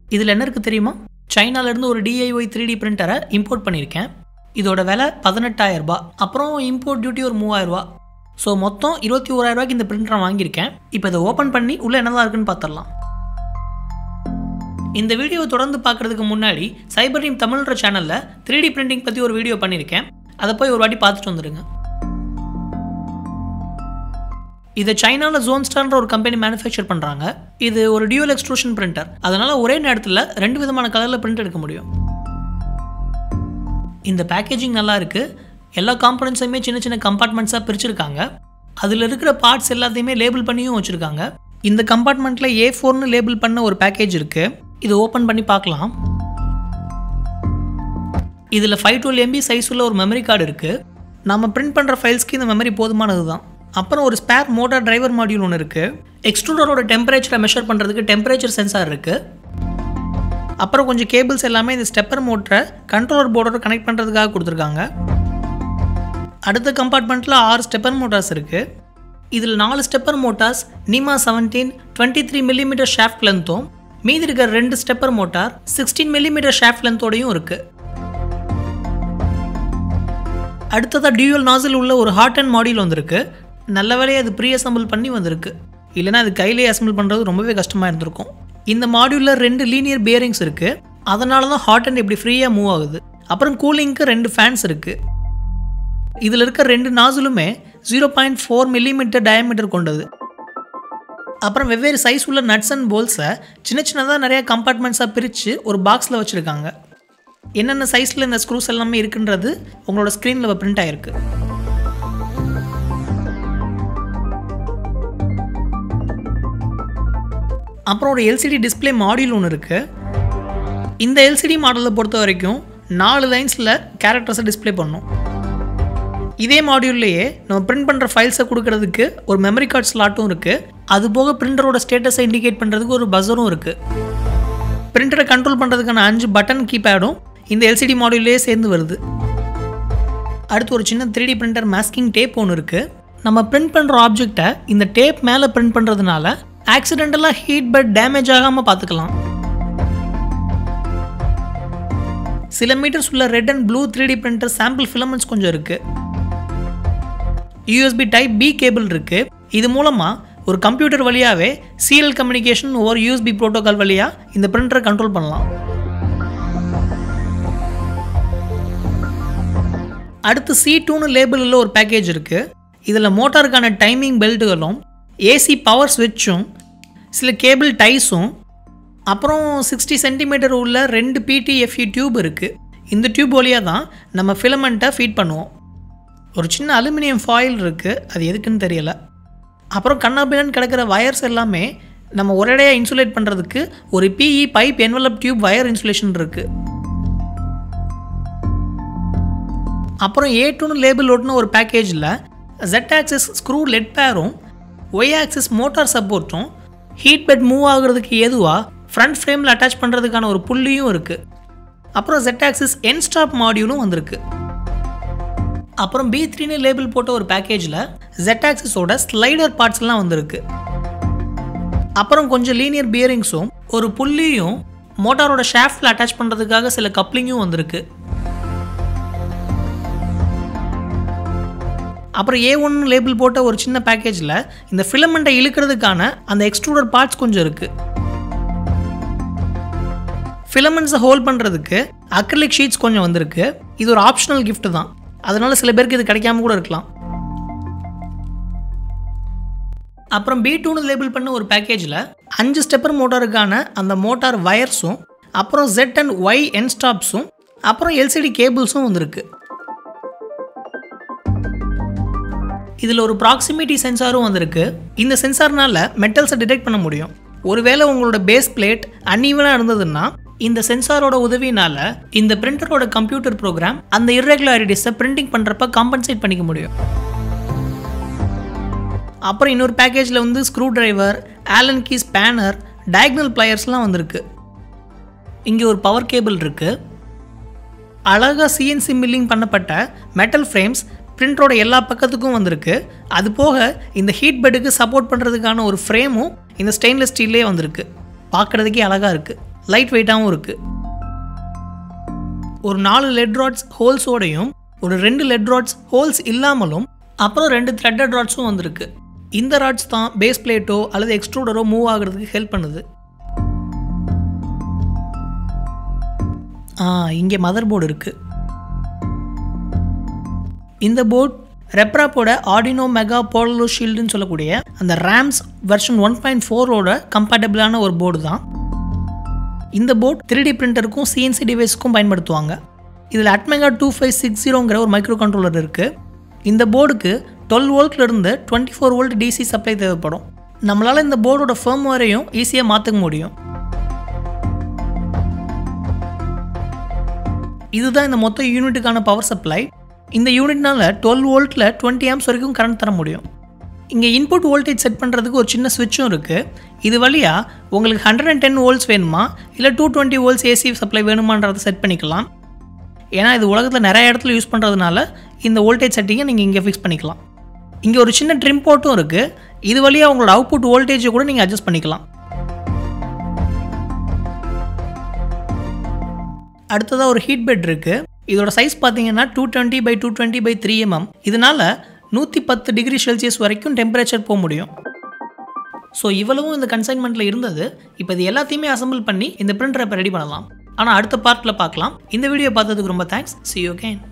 இதில் என்ன இருக்குது தெரியுமா சைனாலேருந்து ஒரு டிஐஒய் த்ரீ டி பிரிண்டரை இம்போர்ட் பண்ணியிருக்கேன் இதோட விலை பதினெட்டாயிரம் ரூபாய் அப்புறம் இம்போர்ட் டியூட்டி ஒரு மூவாயிரம் ரூபாய் ஸோ மொத்தம் இருபத்தி ஓராயிரம் ரூபாய்க்கு இந்த பிரிண்டரை வாங்கியிருக்கேன் இப்போ இதை ஓப்பன் பண்ணி உள்ளே என்னதான் இருக்குன்னு பார்த்துடலாம் இந்த வீடியோவை தொடர்ந்து பார்க்குறதுக்கு முன்னாடி சைபர் டீம் தமிழ்ன்ற சேனலில் த்ரீ டி பிரிண்டிங் பற்றி ஒரு வீடியோ பண்ணியிருக்கேன் அதை போய் ஒரு வாட்டி பார்த்துட்டு வந்துடுங்க இதை சைனாவில் ஜோன்ஸ்டார்ன்ற ஒரு கம்பெனி மேனுஃபேக்சர் பண்ணுறாங்க இது ஒரு டியூல் எக்ஸ்ட்ரூஷன் பிரிண்டர் அதனால் ஒரே நேரத்தில் ரெண்டு விதமான கலரில் பிரிண்ட் எடுக்க முடியும் இந்த பேக்கேஜிங் நல்லா இருக்குது எல்லா காம்பனன்ட்ஸையுமே சின்ன சின்ன கம்பார்ட்மெண்ட்ஸாக பிரிச்சிருக்காங்க அதில் இருக்கிற பார்ட்ஸ் எல்லாத்தையுமே லேபிள் பண்ணியும் வச்சுருக்காங்க இந்த கம்பார்ட்மெண்ட்டில் ஏ ஃபோர்னு லேபிள் பண்ண ஒரு பேக்கேஜ் இருக்குது இது ஓப்பன் பண்ணி பார்க்கலாம் இதில் ஃபைவ் டுவெல் எம்பி சைஸ் உள்ள ஒரு மெமரி கார்டு இருக்குது நம்ம பிரிண்ட் பண்ணுற ஃபைல்ஸ்க்கு இந்த மெமரி போதுமானது தான் அப்புறம் ஒரு ஸ்பேர் மோட்டார் டிரைவர் மாடியூல் ஒன்று இருக்குது எக்ஸ்ட்ரூடரோட டெம்பரேச்சரை மெஷர் பண்ணுறதுக்கு டெம்பரேச்சர் சென்சார் இருக்குது அப்புறம் கொஞ்சம் கேபிள்ஸ் எல்லாமே இந்த ஸ்டெப்பர் மோட்டரை கண்ட்ரோலர் போர்டோட கனெக்ட் பண்ணுறதுக்காக கொடுத்துருக்காங்க அடுத்த கம்பார்ட்மெண்ட்டில் ஆறு ஸ்டெப்பர் மோட்டார்ஸ் இருக்குது இதில் நாலு stepper motors NEMA seventeen twenty three millimetre shaft லென்த்தும் மீதி இருக்கிற ரெண்டு stepper motor sixteen millimetre shaft லென்த்தோடையும் இருக்குது அடுத்ததாக டியூவல் நாசில் உள்ள ஒரு ஹார்ட் அண்ட் மாடியூல் வந்திருக்கு நல்ல வேலையை அது ப்ரீ அசம்பிள் பண்ணி வந்திருக்கு இல்லைனா அது கையிலேயே அசம்பிள் பண்ணுறது ரொம்பவே கஷ்டமாக இருந்திருக்கும் இந்த மாடியூலில் ரெண்டு லீனியர் பியரிங்ஸ் இருக்குது அதனால தான் ஹாட் அண்ட் இப்படி ஃப்ரீயாக மூவ் ஆகுது அப்புறம் கூலிங்க்கு ரெண்டு ஃபேன்ஸ் இருக்குது இதில் இருக்க ரெண்டு நாசிலுமே zero point four millimetre diameter கொண்டது அப்புறம் வெவ்வேறு சைஸ் உள்ள நட்ஸ் அண்ட் போல்ஸை சின்ன சின்னதாக நிறைய கம்பார்ட்மெண்ட்ஸாக பிரித்து ஒரு பாக்ஸில் வச்சுருக்காங்க என்னென்ன சைஸில் இந்த ஸ்க்ரூஸ் எல்லாமே இருக்குன்றது உங்களோட ஸ்க்ரீனில் பிரிண்ட் ஆகிருக்கு அப்புறம் ஒரு எல்சிடி டிஸ்பிளே மாடியூல் ஒன்று இருக்குது இந்த எல்சிடி மாடலை பொறுத்த வரைக்கும் நாலு லைன்ஸில் கேரக்டர்ஸை டிஸ்பிளே பண்ணும் இதே மாடியூல்லையே நம்ம பிரிண்ட் பண்ணுற ஃபைல்ஸை கொடுக்கறதுக்கு ஒரு மெமரி கார்டு ஸ்லாட்டும் இருக்குது அது போக பிரிண்டரோட ஸ்டேட்டஸை இண்டிகேட் பண்ணுறதுக்கு ஒரு பஸரும் இருக்குது பிரிண்டரை கண்ட்ரோல் பண்ணுறதுக்கான அஞ்சு பட்டன் கீபேடும் இந்த எல்சிடி மாடியூல்லையே சேர்ந்து வருது அடுத்து ஒரு சின்ன three D printer masking tape ஒன்று இருக்குது நம்ம பிரிண்ட் பண்ணுற ஆப்ஜெக்டை இந்த டேப் மேலே பிரிண்ட் பண்ணுறதுனால ஆக்சிடென்டலாக ஹீட் பட் டேமேஜ் ஆகாமல் பார்த்துக்கலாம் சில மீட்டர்ஸ் உள்ள red and blue three D printer sample filaments கொஞ்சம் இருக்குது யூஎஸ்பி டைப் பி கேபிள் இருக்குது இது மூலமாக ஒரு கம்ப்யூட்டர் வழியாகவே சீரியல் கம்யூனிகேஷன் ஒரு யூஎஸ்பி ப்ரோட்டோகால் வழியாக இந்த பிரிண்டரை கண்ட்ரோல் பண்ணலாம் அடுத்து சி டூன்னு லேபிள் உள்ள ஒரு பேக்கேஜ் இருக்குது இதில் மோட்டாருக்கான டைமிங் பெல்ட்டுகளும் ஏசி பவர் ஸ்விட்சும் சில கேபிள் டைஸும் அப்புறம் சிக்ஸ்டி சென்டிமீட்டர் உள்ள ரெண்டு பிடிஎஃப்இ டியூப் இருக்குது இந்த டியூப் வழியாக தான் நம்ம ஃபிலமெண்ட்டை ஃபீட் பண்ணுவோம் ஒரு சின்ன அலுமினியம் ஃபாயில் இருக்குது அது எதுக்குன்னு தெரியல அப்புறம் கண்ணாபின்னு கிடக்கிற வயர்ஸ் எல்லாமே நம்ம ஒரேடையாக இன்சுலேட் பண்ணுறதுக்கு ஒரு PE pipe envelope tube wire insulation இருக்குது அப்புறம் ஏ டூன்னு லேபிள் ஓட்டின ஒரு பேக்கேஜில் ஜெட் ஆக்சிஸ் ஸ்க்ரூ லெட் பேரும் ஒய் ஆக்சிஸ் மோட்டார் சப்போர்ட்டும் ஹீட் பெட் மூவ் ஆகுறதுக்கு ஏதுவாக ஃப்ரண்ட் ஃப்ரேமில் அட்டாச் பண்ணுறதுக்கான ஒரு புள்ளியும் இருக்குது அப்புறம் ஜெட் ஆக்சிஸ் என் ஸ்டாப் மாடியூலும் வந்திருக்கு அப்புறம் பி த்ரீன்னு லேபிள் போட்ட ஒரு பேக்கேஜில் ஜெட் ஆக்சிஸோட ஸ்லைடர் பார்ட்ஸ்லாம் வந்திருக்கு அப்புறம் கொஞ்சம் லீனியர் பியரிங்ஸும் ஒரு புள்ளியும் மோட்டாரோட ஷாஃப்டில் அட்டாச் பண்ணுறதுக்காக சில கப்ளிங்கும் வந்திருக்கு அப்புறம் ஏ ஒன் லேபிள் போட்ட ஒரு சின்ன பேக்கேஜில் இந்த ஃபிலமெண்ட்டை இழுக்கிறதுக்கான அந்த எக்ஸ்ட்ரூடர் பார்ட்ஸ் கொஞ்சம் இருக்குது ஃபிலமெண்ட்ஸை ஹோல்ட் பண்ணுறதுக்கு அக்ரலிக் ஷீட்ஸ் கொஞ்சம் வந்திருக்கு இது ஒரு ஆப்ஷனல் gift தான் அதனால சில பேருக்கு இது கிடைக்காம கூட இருக்கலாம் அப்புறம் பி டூன்னு லேபிள் பண்ண ஒரு பேக்கேஜில் அஞ்சு ஸ்டெப்பர் மோட்டாருக்கான அந்த மோட்டார் வயர்ஸும் அப்புறம் ஜெட் அண்ட் ஒய் என் ஸ்டாப்ஸும் அப்புறம் எல்சிடி கேபிள்ஸும் வந்திருக்கு இதில் ஒரு ப்ராக்சிமிட்டி சென்சாரும் வந்திருக்கு இந்த சென்சார்னால மெட்டல்ஸை டிடெக்ட் பண்ண முடியும் ஒருவேளை உங்களோட பேஸ் பிளேட் அன்ஈவனாக இருந்ததுன்னா இந்த சென்சாரோட உதவினால இந்த பிரிண்டரோட கம்ப்யூட்டர் ப்ரோக்ராம் அந்த இர்ரெகுலாரிட்டிஸை பிரிண்டிங் பண்ணுறப்ப காம்பன்சேட் பண்ணிக்க முடியும் அப்புறம் இன்னொரு பேக்கேஜில் வந்து screwdriver Allen key spanner diagonal பிளையர்ஸ்லாம் வந்திருக்கு இங்கே ஒரு பவர் கேபிள் இருக்குது அழகாக சிஎன்சி மில்லிங் பண்ணப்பட்ட மெட்டல் ஃப்ரேம்ஸ் பிரிண்டரோட எல்லா பக்கத்துக்கும் வந்திருக்கு அது போக இந்த ஹீட் பெட்டுக்கு சப்போர்ட் பண்ணுறதுக்கான ஒரு ஃப்ரேமும் இந்த ஸ்டெயின்லெஸ் ஸ்டீல்லே வந்திருக்கு பார்க்குறதுக்கே அழகாக இருக்குது லைட் வெயிட்டாகவும் இருக்குது ஒரு நாலு லெட் ராட்ஸ் ஹோல்ஸோடையும் ஒரு ரெண்டு லெட் ராட்ஸ் ஹோல்ஸ் இல்லாமலும் அப்புறம் ரெண்டு த்ரெட்டட் ராட்ஸும் வந்திருக்கு இந்த ராட்ஸ் தான் பேஸ் பிளேட்டோ அல்லது எக்ஸ்ட்ரூடரோ மூவ் ஆகுறதுக்கு ஹெல்ப் பண்ணுது ஆ இங்கே மதர் போர்டு இருக்குது இந்த போர்ட் ரெப்ராப்போட ஆடினோ மெகா போலோ ஷீல்டுன்னு சொல்லக்கூடிய அந்த ரேம்ஸ் வெர்ஷன் ஒன் பாயிண்ட் ஃபோரோட கம்பேட்டபிளான ஒரு போர்டு தான் இந்த போர்ட் த்ரீ டி பிரிண்டருக்கும் சிஎன்சி டிவைஸ்க்கும் பயன்படுத்துவாங்க இதில் அட்மெகா டூ ஃபைவ் சிக்ஸ் ஜீரோங்கிற ஒரு மைக்ரோ கண்ட்ரோலர் இருக்குது இந்த போர்டுக்கு டுவெல் வோல்ட்லேருந்து twenty four volt DC supply தேவைப்படும் நம்மளால் இந்த போர்டோட ஃபேம் வரையும் ஈஸியாக மாற்றிக்க முடியும் இதுதான் இந்த மொத்த யூனிட்டுக்கான பவர் சப்ளை இந்த யூனிட்னால டுவெல் வோல்ட்டில் டுவெண்ட்டி ஆம்ஸ் வரைக்கும் கரண்ட் தர முடியும் இங்கே இன்புட் வோல்டேஜ் செட் பண்ணுறதுக்கு ஒரு சின்ன ஸ்விட்சும் இருக்குது இது வழியாக உங்களுக்கு ஹண்ட்ரட் அண்ட் டென் வோல்ட்ஸ் வேணுமா இல்லை two twenty volts AC supply வேணுமான்றதை செட் பண்ணிக்கலாம் ஏன்னா இது உலகத்தில் நிறைய இடத்துல யூஸ் பண்ணுறதுனால இந்த வோல்டேஜ் செட்டிங்கை நீங்கள் இங்கே ஃபிக்ஸ் பண்ணிக்கலாம் இங்கே ஒரு சின்ன ட்ரிம் போர்ட்டும் இருக்குது இது வழியாக உங்களோட அவுட்புட் வோல்டேஜை கூட நீங்கள் அட்ஜஸ்ட் பண்ணிக்கலாம் அடுத்ததாக ஒரு ஹீட் பெட் இருக்குது இதோட சைஸ் பார்த்தீங்கன்னா two twenty by two twenty by three MM இதனால் நூற்றி பத்து டிகிரி செல்சியஸ் வரைக்கும் டெம்பரேச்சர் போக முடியும் ஸோ இவ்வளவும் இந்த கன்சைன்மெண்ட்டில் இருந்தது இப்போ இது எல்லாத்தையுமே அசம்பிள் பண்ணி இந்த பிரிண்டரை இப்போ ரெடி பண்ணலாம் ஆனால் அடுத்த பார்ட்டில் பார்க்கலாம் இந்த வீடியோ பார்த்ததுக்கு ரொம்ப தேங்க்ஸ் சி யூ கேன்